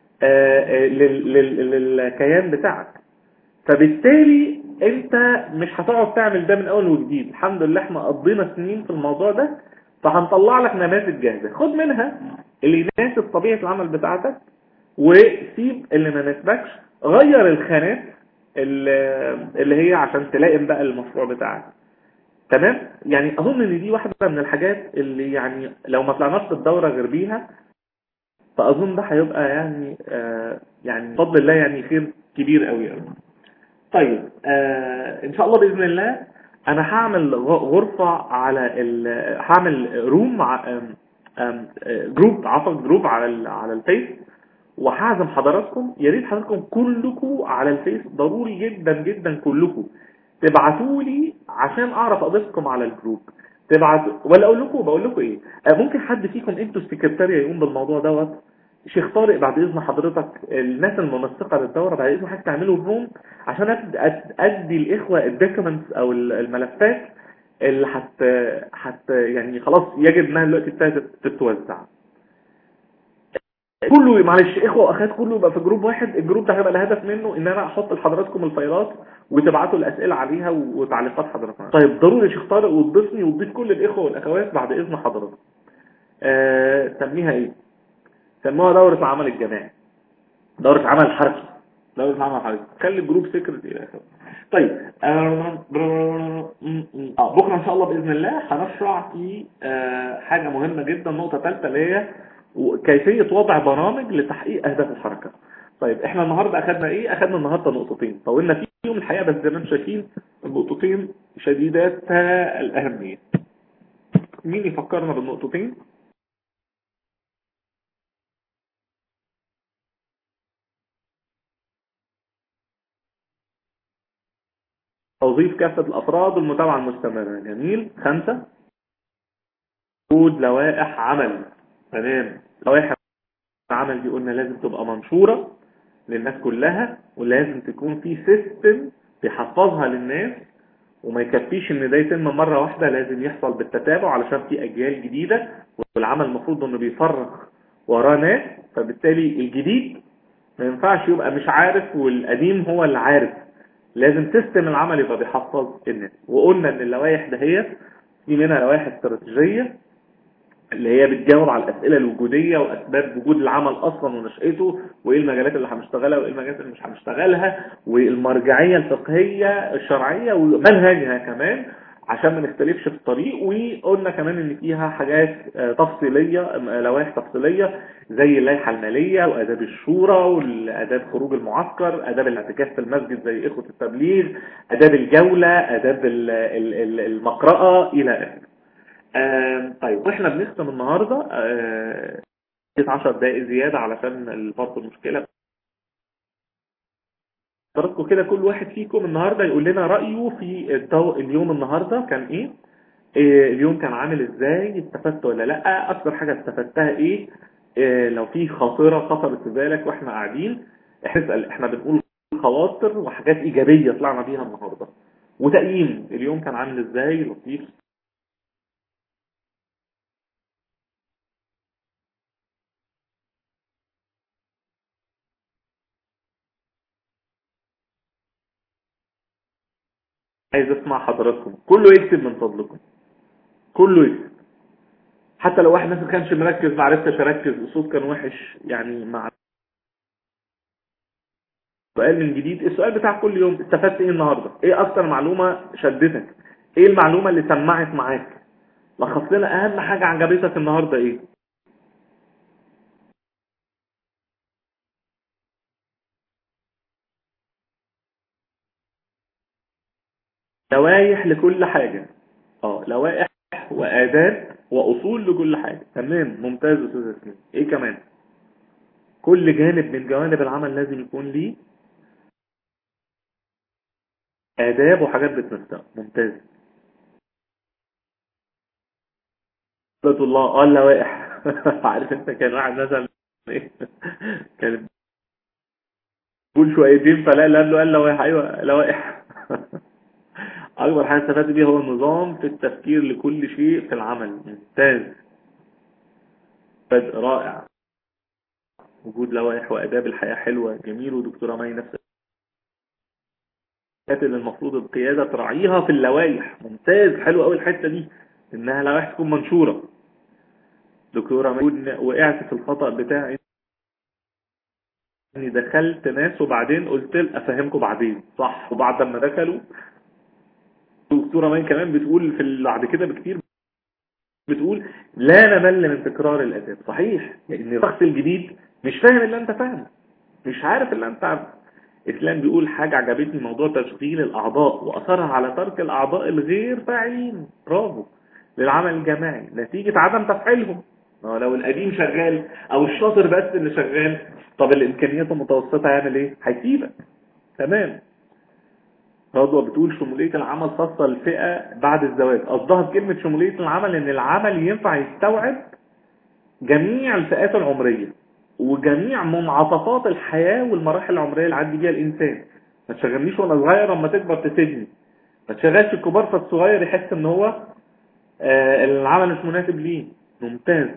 للكيان بتاعك فبالتالي انت مش هتقعد تعمل ده من اول وجديد الحمد لله احنا قضينا سنين في الموضوع ده فهنطلع لك نماذج جاهزة خد منها اللي يناسب طبيعة العمل بتاعتك وسيب اللي ما يناسبكش غير الخانات اللي هي عشان تلائم بقى المشروع بتاعك تمام يعني اظن ان دي واحدة من الحاجات اللي يعني لو ما طلعناش في الدورة غير بيها فاظن ده هيبقى يعني آه يعني بفضل الله يعني خير كبير قوي قوي طيب آه ان شاء الله باذن الله انا هعمل غرفة على ال هعمل روم جروب عفوا جروب على على الفيس وهعزم حضراتكم يا ريت حضراتكم كلكم على الفيس ضروري جدا جدا كلكم تبعتوا لي عشان اعرف اضيفكم على الجروب تبعتوا ولا اقول لكم بقول لكم ايه ممكن حد فيكم انتوا السكرتاريه يقوم بالموضوع دوت شيخ طارق بعد اذن حضرتك الناس المنسقه للدوره بعد اذن حضرتك تعملوا الروم عشان ادي الاخوه الدوكيومنتس او الملفات اللي حت حت يعني خلاص يجب انها دلوقتي ابتدت تتوزع كله معلش اخوه واخوات كله يبقى في جروب واحد الجروب ده هيبقى الهدف منه ان انا احط لحضراتكم الفايلات وتبعتوا الاسئله عليها وتعليقات حضراتكم طيب ضروري يا شيخ طارق وتضيفني وتضيف كل الاخوه والاخوات بعد اذن حضرتك آه سميها ايه سموها دورة عمل الجماعي دورة عمل حركي دورة عمل حركي خلي الجروب سيكرت الى اخره طيب آه بكرة ان شاء الله باذن الله هنشرع في آه حاجة مهمة جدا نقطة ثالثة اللي هي كيفية وضع برامج لتحقيق اهداف الحركة طيب احنا النهاردة اخدنا ايه اخدنا النهاردة نقطتين طولنا فيهم الحقيقة بس زي ما انتم شايفين النقطتين شديدات الاهمية مين يفكرنا بالنقطتين توظيف كافة الأفراد والمتابعة المستمرة جميل خمسة وجود لوائح عمل تمام لوائح العمل دي قلنا لازم تبقى منشورة للناس كلها ولازم تكون في سيستم بيحفظها للناس وما يكفيش ان ده يتم مرة واحدة لازم يحصل بالتتابع علشان في اجيال جديدة والعمل المفروض انه بيفرغ وراه ناس فبالتالي الجديد ما ينفعش يبقى مش عارف والقديم هو اللي عارف لازم سيستم العمل يبقى بيحفظ الناس وقلنا ان اللوائح دهيت في منها لوائح استراتيجية اللي هي بتجاوب على الاسئله الوجوديه واسباب وجود العمل اصلا ونشاته وايه المجالات اللي هنشتغلها وايه المجالات اللي مش هنشتغلها والمرجعيه الفقهيه الشرعيه ومنهجها كمان عشان ما نختلفش في الطريق وقلنا كمان ان فيها حاجات آه، تفصيلية آه، لوائح تفصيلية زي اللائحة المالية واداب الشورى والاداب خروج المعسكر اداب الاعتكاف في المسجد زي اخوة التبليغ اداب الجولة اداب ال- ال- ال- المقرأة الى اخره آم، طيب واحنا بنختم النهاردة آه، 10 دقائق زيادة علشان الفرق المشكلة حضراتكم كده كل واحد فيكم النهاردة يقول لنا رأيه في الدو... اليوم النهاردة كان ايه إيه اليوم كان عامل ازاي استفدت ولا لا اكتر حاجة استفدتها ايه, إيه لو في خاطرة خطرت في بالك واحنا قاعدين احنا نسأل احنا بنقول خواطر وحاجات ايجابية طلعنا بيها النهاردة وتقييم اليوم كان عامل ازاي لطيف عايز اسمع حضراتكم كله يكتب من فضلكم كله يكتب حتى لو واحد مثلا كانش مركز ما عرفتش اركز الصوت كان وحش يعني مع سؤال من جديد السؤال بتاع كل يوم استفدت ايه النهارده ايه اكتر معلومه شدتك ايه المعلومه اللي سمعت معاك لخص لنا اهم حاجه عجبتك النهارده ايه لوائح لكل حاجه اه لوائح واداب واصول لكل حاجه تمام ممتاز يا استاذ ياسمين ايه كمان كل جانب من جوانب العمل لازم يكون ليه آداب وحاجات بتمثل ممتاز صلاة الله اه اللوائح عارف انت كان واحد مثلا ايه كان بيقول شويتين فلا لا له قال لوائح ايوه لوائح اكبر حاجه استفدت بيها هو النظام في التفكير لكل شيء في العمل ممتاز بدء رائع وجود لوائح واداب الحياه حلوه جميل ودكتوره مي نفس الحاجات اللي المفروض القيادة تراعيها في اللوائح ممتاز حلو قوي الحتة دي انها لوائح تكون منشورة دكتورة مجود وقعت في الخطأ بتاعي اني دخلت ناس وبعدين قلت ل- افهمكم بعدين صح وبعد ما دخلوا دكتورة مين كمان بتقول في ال- بعد كده بكتير بتقول لا نمل من تكرار الاداب صحيح لان الشخص الجديد مش فاهم اللي انت فاهمه مش عارف اللي انت عارفه اسلام بيقول حاجة عجبتني موضوع تشغيل الاعضاء واثرها على ترك الاعضاء الغير فاعلين برافو للعمل الجماعي نتيجة عدم تفعيلهم ما هو لو القديم شغال او الشاطر بس اللي شغال طب الامكانيات المتوسطة يعمل ايه هيسيبك تمام رضوى بتقول شمولية العمل خاصة الفئة بعد الزواج قصدها بكلمة شمولية العمل ان العمل ينفع يستوعب جميع الفئات العمرية وجميع منعطفات الحياة والمراحل العمرية اللي عدي بيها الإنسان ما تشغلنيش وأنا صغير اما تكبر تسجني ما تشغلش الكبار فالصغير يحس إن هو آه العمل مش مناسب ليه ممتاز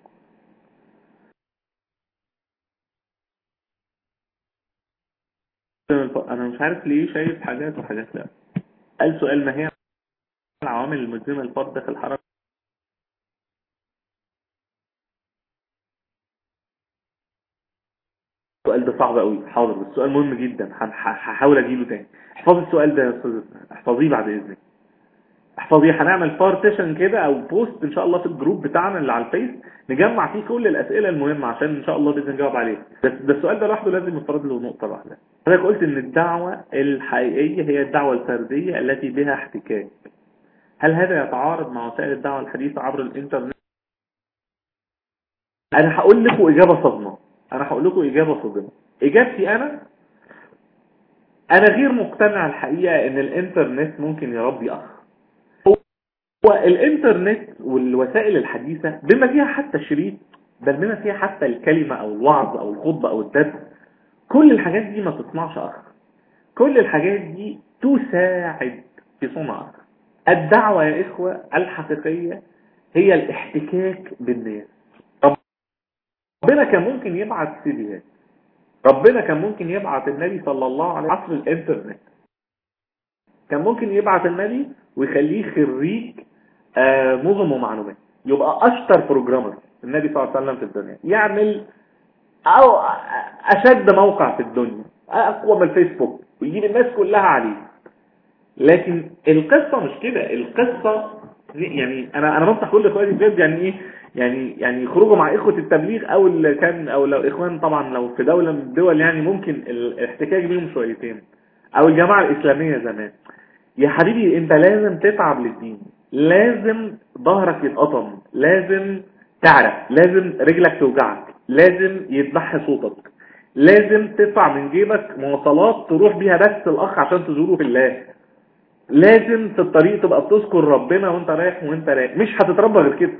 أنا مش عارف ليه شايف حاجات وحاجات لا قال سؤال ما هي العوامل الملزمة للفرد في الحركة السؤال ده صعب قوي حاضر بس السؤال مهم جدا هح- هحاول اجيبه تاني احفظي السؤال ده يا استاذ احفظيه بعد اذنك احفظيه هنعمل بارتيشن كده او بوست ان شاء الله في الجروب بتاعنا اللي على الفيس نجمع فيه كل الاسئله المهمه عشان ان شاء الله باذن نجاوب عليها بس ده السؤال ده لوحده لازم يفرض له نقطه واحده حضرتك قلت ان الدعوه الحقيقيه هي الدعوه الفرديه التي بها احتكاك هل هذا يتعارض مع وسائل الدعوه الحديثه عبر الانترنت انا هقول لكم اجابه صدمه انا هقول لكم اجابه صادمه اجابتي انا انا غير مقتنع الحقيقه ان الانترنت ممكن يربي اخ هو الانترنت والوسائل الحديثه بما فيها حتى الشريط بل بما فيها حتى الكلمه او الوعظ او الخطبه او الدرس كل الحاجات دي ما تصنعش اخ كل الحاجات دي تساعد في صنع اخ الدعوه يا اخوه الحقيقيه هي الاحتكاك بالناس ربنا كان ممكن يبعت سيديات ربنا كان ممكن يبعت النبي صلى الله عليه وسلم عصر الانترنت كان ممكن يبعت النبي ويخليه خريج آه نظم ومعلومات يبقى اشطر بروجرامر النبي صلى الله عليه وسلم في الدنيا يعمل او اشد موقع في الدنيا اقوى من الفيسبوك ويجيب الناس كلها عليه لكن القصة مش كده القصة يعني انا انا بنصح كل اخواتي بجد يعني ايه يعني يعني يخرجوا مع اخوة التبليغ او اللي كان او لو اخوان طبعا لو في دولة من الدول يعني ممكن الاحتكاك بيهم شويتين او الجماعة الاسلامية زمان يا حبيبي انت لازم تتعب للدين لازم ظهرك يتقطم لازم تعرق لازم رجلك توجعك لازم يتبح صوتك لازم تدفع من جيبك مواصلات تروح بيها بس الاخ عشان تزوره في الله لازم في الطريق تبقى بتذكر ربنا وانت رايح وانت رايح مش هتتربى غير كده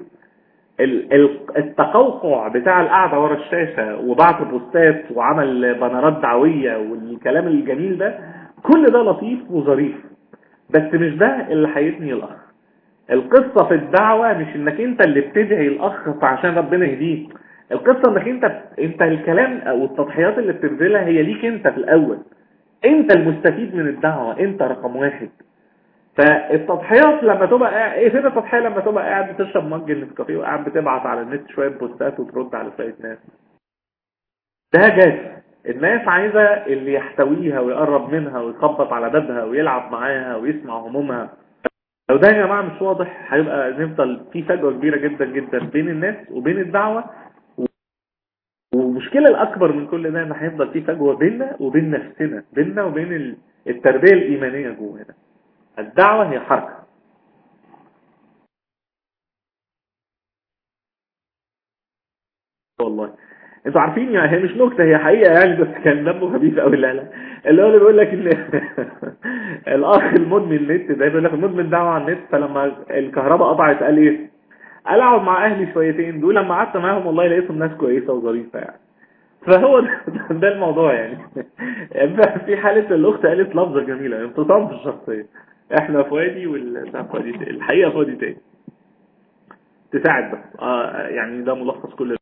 التقوقع بتاع القعدة ورا الشاشة وبعت بوستات وعمل بنرات دعوية والكلام الجميل ده كل ده لطيف وظريف بس مش ده اللي هيبني الاخ القصة في الدعوة مش انك انت اللي بتدعي الاخ فعشان ربنا يهديك القصة انك انت انت الكلام او التضحيات اللي بتبذلها هي ليك انت في الاول انت المستفيد من الدعوة انت رقم واحد فالتضحيات لما تبقى قاعد ايه فين التضحية لما تبقى قاعد بتشرب مج النسكافيه وقاعد بتبعت على النت شوية بوستات وترد على شوية ناس ده جاز الناس عايزة اللي يحتويها ويقرب منها ويخبط على بابها ويلعب معاها ويسمع همومها لو ده يا جماعة مش واضح هيبقى نفضل في فجوة كبيرة جدا جدا بين الناس وبين الدعوة والمشكلة الأكبر من كل ده إن هيفضل في فجوة بيننا وبين نفسنا بيننا وبين التربية الإيمانية جوانا الدعوة هي حركة والله انتوا عارفين يعني هي مش نكتة هي حقيقة يعني بس كان دمه خفيف قوي لا لا اللي هو اللي بيقول لك ان الاخ المدمن النت ده بيقول لك المدمن دعوة على النت فلما الكهرباء قطعت قال ايه قال اقعد مع اهلي شويتين دول لما قعدت معاهم والله لقيتهم ناس كويسة وظريفة يعني فهو ده, ده الموضوع يعني في حالة الاخت قالت لفظة جميلة انفصام في الشخصية احنا في وادي والفادي الحقيقة في وادي تاني تساعد بس آه يعني ده ملخص كل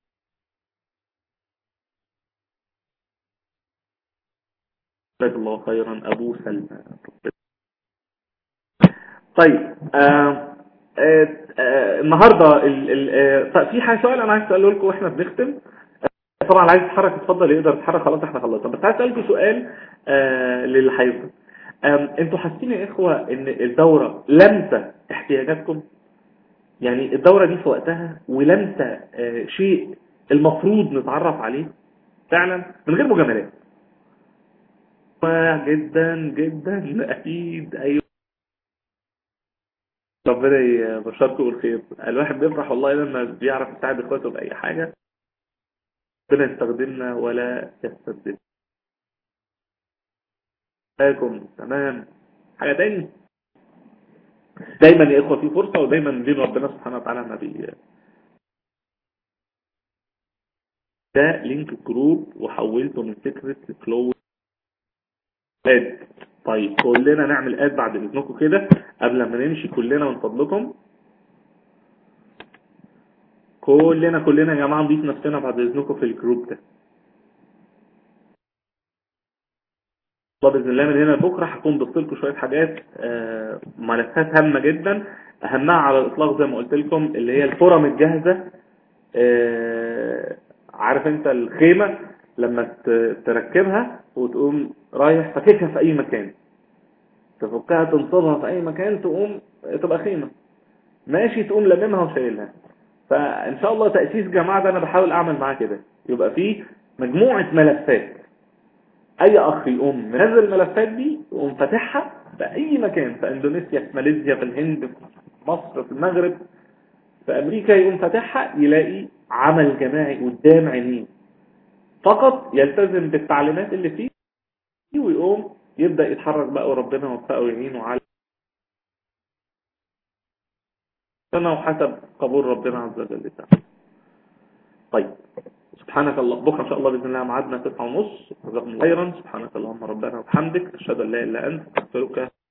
جزاك الله خيرا أبو سلمى طيب آه آه آه النهاردة ال ال آه في حاجة سؤال أنا عايز أسأله لكم وإحنا بنختم طبعا عايز تتحرك اتفضل يقدر يتحرك خلاص احنا خلصنا بس عايز اسالكم سؤال آه للي هيفضل انتوا حاسين يا اخوه ان الدوره لمسه احتياجاتكم يعني الدوره دي في وقتها ولمسه آه شيء المفروض نتعرف عليه فعلا من غير مجاملات جدا جدا اكيد ايوه ربنا يبشركم بالخير الواحد بيفرح والله لما بيعرف يساعد اخواته باي حاجه ربنا يستخدمنا ولا يستبدل لكم تمام حاجه تاني دايما يا اخوه في فرصه ودايما دين ربنا سبحانه وتعالى ما بي ده لينك جروب وحولته من فكره كلوز اد طيب كلنا نعمل اد بعد اذنكم كده قبل ما نمشي كلنا من فضلكم كلنا كلنا يا جماعه نضيف نفسنا بعد اذنكم في الجروب ده الله باذن الله من هنا لبكره هكون ضفت لكم شويه حاجات آه ملفات هامه جدا اهمها على الاطلاق زي ما قلت لكم اللي هي الفرم الجاهزه آه عارف انت الخيمه لما تركبها وتقوم رايح فككها في اي مكان تفكها تنصبها في اي مكان تقوم تبقى خيمة ماشي تقوم لممها وشايلها فان شاء الله تأسيس جماعة ده انا بحاول اعمل معاه كده يبقى فيه مجموعة ملفات اي اخ يقوم منزل الملفات دي يقوم فاتحها في اي مكان في اندونيسيا في ماليزيا في الهند في مصر في المغرب في امريكا يقوم فاتحها يلاقي عمل جماعي قدام عينيه فقط يلتزم بالتعليمات اللي فيه ويقوم يبدأ يتحرك بقى وربنا يوفقه ويعينه على سنة وحسب قبول ربنا عز وجل تعالى طيب سبحانك الله بكرة إن شاء الله بإذن الله معادنا تسعة ونص جزاكم الله خيرا سبحانك اللهم ربنا وبحمدك أشهد أن لا إله إلا أنت أستغفرك